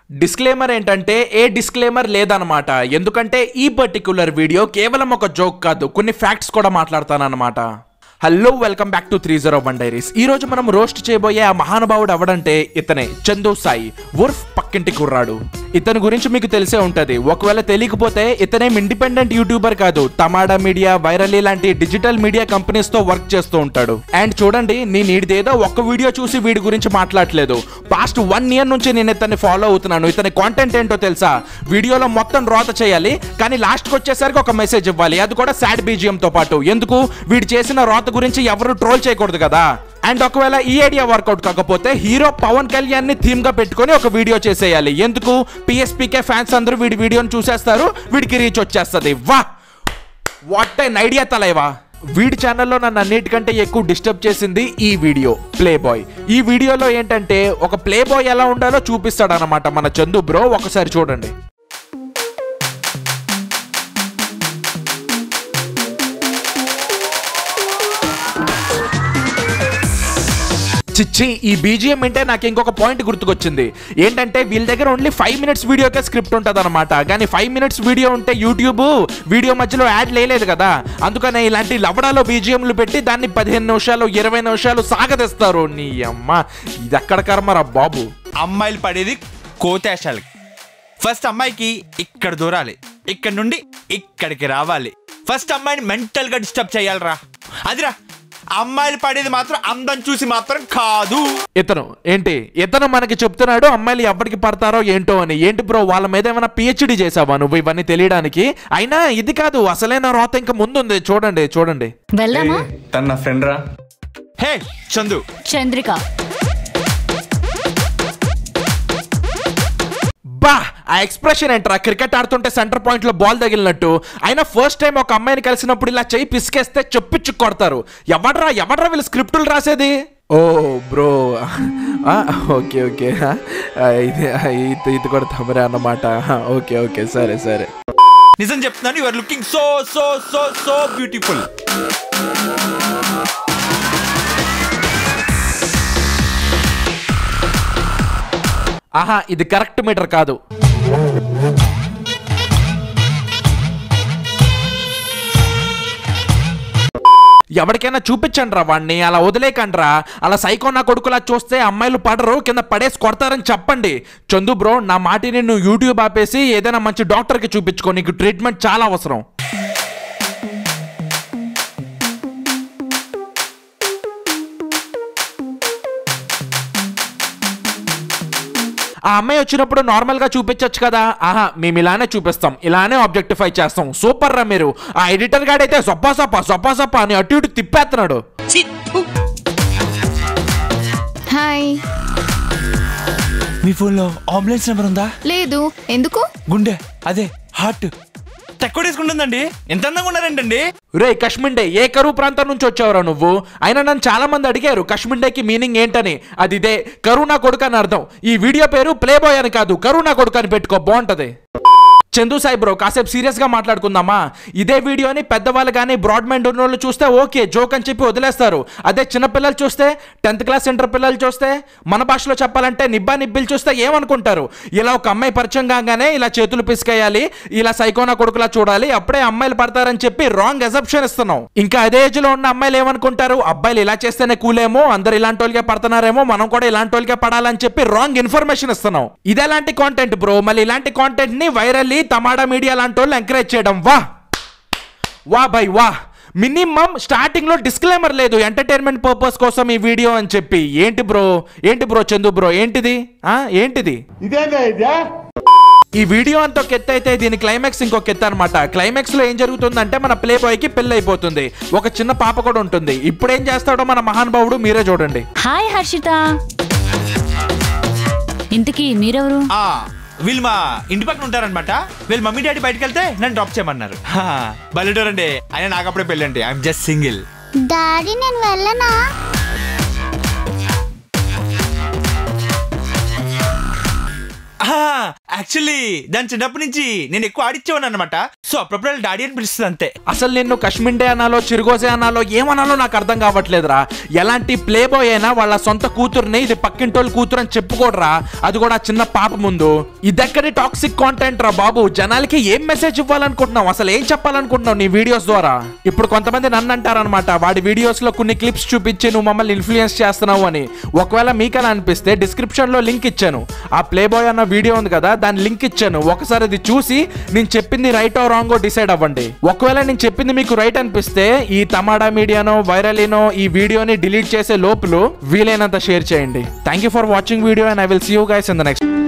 disclaimer ఏంటంటే ఏ disclaimer లేదనమాట ఎందుకంటే ఈ పర్టిక్యులర్ వీడియో కేవలం ఒక జోక్ కాదు కొన్ని ఫ్యాక్ట్స్ కూడా మాట్లాడతానన్నమాట hello welcome back to three zero one diaries ఈ రోజు మనం రోస్ట్ చేయబోయే ఆ మహానుభావుడు ఎవడంటే ఇతనే చందు సాయి ఉర్ఫ్ పక్కింటి కుర్రాడు ఇతని గురించి మీకు తెలిసే ఉంటది ఒకవేళ తెలియకపోతే ఇతనేం ఇండిపెండెంట్ యూట్యూబర్ కాదు టమాడా మీడియా వైరల్ లాంటి డిజిటల్ మీడియా కంపెనీస్ తో వర్క్ చేస్తూ ఉంటాడు అండ్ చూడండి నేను వీడిదేదో ఒక్క వీడియో చూసి వీడి గురించి మాట్లాడలేదు పాస్ట్ వన్ ఇయర్ నుంచి నేను ఇతన్ని ఫాలో అవుతున్నాను ఇతని కాంటెంట్ ఏంటో తెలుసా వీడియోలో మొత్తం రోత చేయాలి కానీ లాస్ట్కి వచ్చేసరికి ఒక మెసేజ్ ఇవ్వాలి అది కూడా సాడ్ బీజిఎం తో పాటు ఎందుకు వీడు చేసిన రోత గురించి ఎవరు ట్రోల్ చేయకూడదు కదా అండ్ ఒకవేళ ఈ ఐడియా వర్కౌట్ కాకపోతే హీరో పవన్ కళ్యాణ్ ని థీమ్ గా పెట్టుకొని ఒక వీడియో చేసేయాలి ఎందుకు పిఎస్పీకే ఫ్యాన్స్ అందరూ వీడి వీడియోని చూసేస్తారు వీడికి రీచ్ వచ్చేస్తుంది వా వాట్ ఎన్ ఐడియా తలైవా వీడి ఛానల్లో నన్ను అన్నిటికంటే ఎక్కువ డిస్టర్బ్ చేసింది ఈ వీడియో ప్లే బాయ్ ఈ వీడియోలో ఏంటంటే ఒక ప్లే బాయ్ ఎలా ఉండాలో చూపిస్తాడనమాట మన చందు బ్రో ఒకసారి చూడండి చిచ్చి ఈ బీజిఎం అంటే నాకు ఇంకొక పాయింట్ గుర్తుకొచ్చింది ఏంటంటే వీళ్ళ దగ్గర ఓన్లీ ఫైవ్ మినిట్స్ వీడియోకే స్క్రిప్ట్ ఉంటుంది అనమాట కానీ ఫైవ్ మినిట్స్ వీడియో ఉంటే యూట్యూబ్ వీడియో మధ్యలో యాడ్ లేదు కదా అందుకనే ఇలాంటి లవడాలో బీజిఎంలు పెట్టి దాన్ని పదిహేను నిమిషాలు ఇరవై నిమిషాలు సాగదీస్తారు నీ అమ్మ ఇది ఎక్కడ కర్మరా బాబు అమ్మాయిలు పడేది కోతేశాలకి ఫస్ట్ అమ్మాయికి ఇక్కడ దూరాలి ఇక్కడ నుండి ఇక్కడికి రావాలి ఫస్ట్ అమ్మాయిని మెంటల్ గా డిస్టర్బ్ చేయాలరా అదిరా అమ్మాయిలు పడేది మాత్రం అందం చూసి మాత్రం కాదు ఇతను ఏంటి ఇతను మనకి చెప్తున్నాడు అమ్మాయిలు ఎవరికి పడతారో ఏంటో అని ఏంటి బ్రో వాళ్ళ మీద ఏమైనా పిహెచ్డి చేసావా నువ్వు ఇవన్నీ తెలియడానికి అయినా ఇది కాదు అసలైన రోత ఇంకా ముందుంది చూడండి చూడండి వెళ్దామా తన నా ఫ్రెండ్ రా హే చందు చంద్రిక బా ఆ ఎక్స్ప్రెషన్ ఏంట్రా క్రికెట్ ఆడుతుంటే సెంటర్ పాయింట్ లో బాల్ తగిలినట్టు అయినా ఫస్ట్ టైం ఒక అమ్మాయిని కలిసినప్పుడు ఇలా చెయ్యి పిసికేస్తే చెప్పిచ్చు కొడతారు ఎవడ్రా ఎవడ్రా వీళ్ళు స్క్రిప్టులు రాసేది ఓ బ్రో ఓకే ఓకే ఇది ఇది ఇది కూడా తమరే అన్నమాట ఓకే ఓకే సరే సరే నిజం చెప్తున్నాను your looking so so so so beautiful ఆహా ఇది కరెక్ట్ మీటర్ కాదు ఎవరికైనా చూపించండి రా వాడిని అలా వదిలేకండి రా అలా సైకో నా కొడుకులా చూస్తే అమ్మాయిలు పడరు కింద పడేసి కొడతారని చెప్పండి చందు బ్రో నా మాటిని నువ్వు యూట్యూబ్ ఆపేసి ఏదైనా మంచి డాక్టర్కి చూపించుకో నీకు ట్రీట్మెంట్ చాలా అవసరం ఆ అమ్మాయి వచ్చినప్పుడు నార్మల్ గా చూపించొచ్చు కదా ఆహా మేము ఇలానే చూపిస్తాం ఇలానే ఆబ్జెక్టిఫై చేస్తాం సూపర్ రా మీరు ఆ ఎడిటర్ గాడైతే సొప్పా సొప్ప సొప్పా సొప్ప అని అటు ఇటు తిప్పేస్తున్నాడు హాయ్ మీ ఫోన్లో అంబులెన్స్ నెంబర్ ఉందా లేదు ఎందుకు గుండె అదే హార్ట్ తక్కువ తీసుకుంటుందండి ఎంత అందంగా ఉన్నారంటండి రే కశ్మిండే ఏ కరువు ప్రాంతం నుంచి వచ్చావురా నువ్వు అయినా నన్ను చాలా మంది అడిగారు కశ్మిండేకి మీనింగ్ ఏంటని అది ఇదే కరుణా కొడుకు అని అర్థం ఈ వీడియో పేరు ప్లే బాయ్ అని కాదు కరుణా కొడుకు అని పెట్టుకో బాగుంటది చందు సాయి బ్రో కాసేపు సీరియస్ గా మాట్లాడుకుందామా ఇదే వీడియోని పెద్దవాళ్ళు కానీ బ్రాడ్ మైండ్ ఉన్న వాళ్ళు చూస్తే ఓకే జోక్ అని చెప్పి వదిలేస్తారు అదే చిన్నపిల్లలు చూస్తే టెన్త్ క్లాస్ ఇంటర్ పిల్లలు చూస్తే మన భాషలో చెప్పాలంటే నిబ్బా నిబ్బిలు చూస్తే ఏమనుకుంటారు ఇలా ఒక అమ్మాయి పరిచయం కాగానే ఇలా చేతులు పిసికేయాలి ఇలా సైకోనా కొడుకులా చూడాలి అప్పుడే అమ్మాయిలు పడతారని చెప్పి రాంగ్ అసెప్షన్ ఇస్తున్నాం ఇంకా అదే ఏజ్ లో ఉన్న అమ్మాయిలు ఏమనుకుంటారు అబ్బాయిలు ఇలా చేస్తేనే కూలేమో అందరు ఇలాంటి వాళ్ళకే పడుతున్నారేమో మనం కూడా ఇలాంటి వాళ్ళకే పడాలని చెప్పి రాంగ్ ఇన్ఫర్మేషన్ ఇస్తున్నాం ఇదేలాంటి కాంటెంట్ బ్రో మళ్ళీ ఇలాంటి కాంటెంట్ ని వైరల్లీ తమాడా మీడియా లాంటి వాళ్ళు ఎంకరేజ్ చేయడం వా వా బై వా మినిమం స్టార్టింగ్ లో డిస్క్లైమర్ లేదు ఎంటర్టైన్మెంట్ పర్పస్ కోసం ఈ వీడియో అని చెప్పి ఏంటి బ్రో ఏంటి బ్రో చందు బ్రో ఏంటిది ఆ ఏంటిది ఈ వీడియో అంతా ఒక ఎత్తు అయితే దీని క్లైమాక్స్ ఇంకొక ఎత్తు అనమాట క్లైమాక్స్ లో ఏం జరుగుతుందంటే మన ప్లే బాయ్ కి పెళ్లి అయిపోతుంది ఒక చిన్న పాప కూడా ఉంటుంది ఇప్పుడు ఏం చేస్తాడో మన మహానుభావుడు మీరే చూడండి హాయ్ హర్షిత ఇంతకీ మీరెవరు ఆ వీళ్ళు మా ఇంటి పక్కన ఉంటారనమాట వీళ్ళు మమ్మీ డాడీ బయటకు వెళ్తే నన్ను డ్రాప్ చేయమన్నారు బల్లెటూర్ అండి అయినా నాకు అప్పుడే పెళ్ళండి ఐఎమ్ జస్ట్ సింగిల్ డాడీ నేను వెళ్ళనా యాక్చువల్లీ దాని చిన్నప్పటి నుంచి నేను ఎక్కువ ఆడిచ్చేవాను అనమాట సో అప్పుడప్పుడు డాడీ అని పిలుస్తుంది అంతే అసలు నిన్ను కశ్మిండే అనాలో చిరుగోజే అనాలో ఏమనాలో నాకు అర్థం కావట్లేదురా ఎలాంటి ప్లే బాయ్ అయినా వాళ్ళ సొంత కూతుర్ని ఇది పక్కింటోళ్ళ కూతురు అని చెప్పుకోడరా అది కూడా చిన్న పాప ముందు ఇదెక్కడి టాక్సిక్ కాంటెంట్ రా బాబు జనాలకి ఏం మెసేజ్ ఇవ్వాలనుకుంటున్నావు అసలు ఏం చెప్పాలనుకుంటున్నావు నీ వీడియోస్ ద్వారా ఇప్పుడు కొంతమంది నన్ను అంటారనమాట వాడి వీడియోస్ లో కొన్ని క్లిప్స్ చూపించి నువ్వు మమ్మల్ని ఇన్ఫ్లుయెన్స్ చేస్తున్నావు అని ఒకవేళ మీకు అలా అనిపిస్తే డిస్క్రిప్షన్ లో లింక్ ఇచ్చాను ఆ ప్లే బాయ్ అన్న వీడియో ఉంది కదా దాని లింక్ ఇచ్చాను ఒకసారి అది చూసి నేను చెప్పింది రైట్ ఓ రాంగో డిసైడ్ అవ్వండి ఒకవేళ నేను చెప్పింది మీకు రైట్ అనిపిస్తే ఈ తమాడా మీడియానో వైరలీనో ఈ వీడియోని డిలీట్ చేసే లోపులు వీలైనంత షేర్ చేయండి thank you for watching video and I will see you guys in the next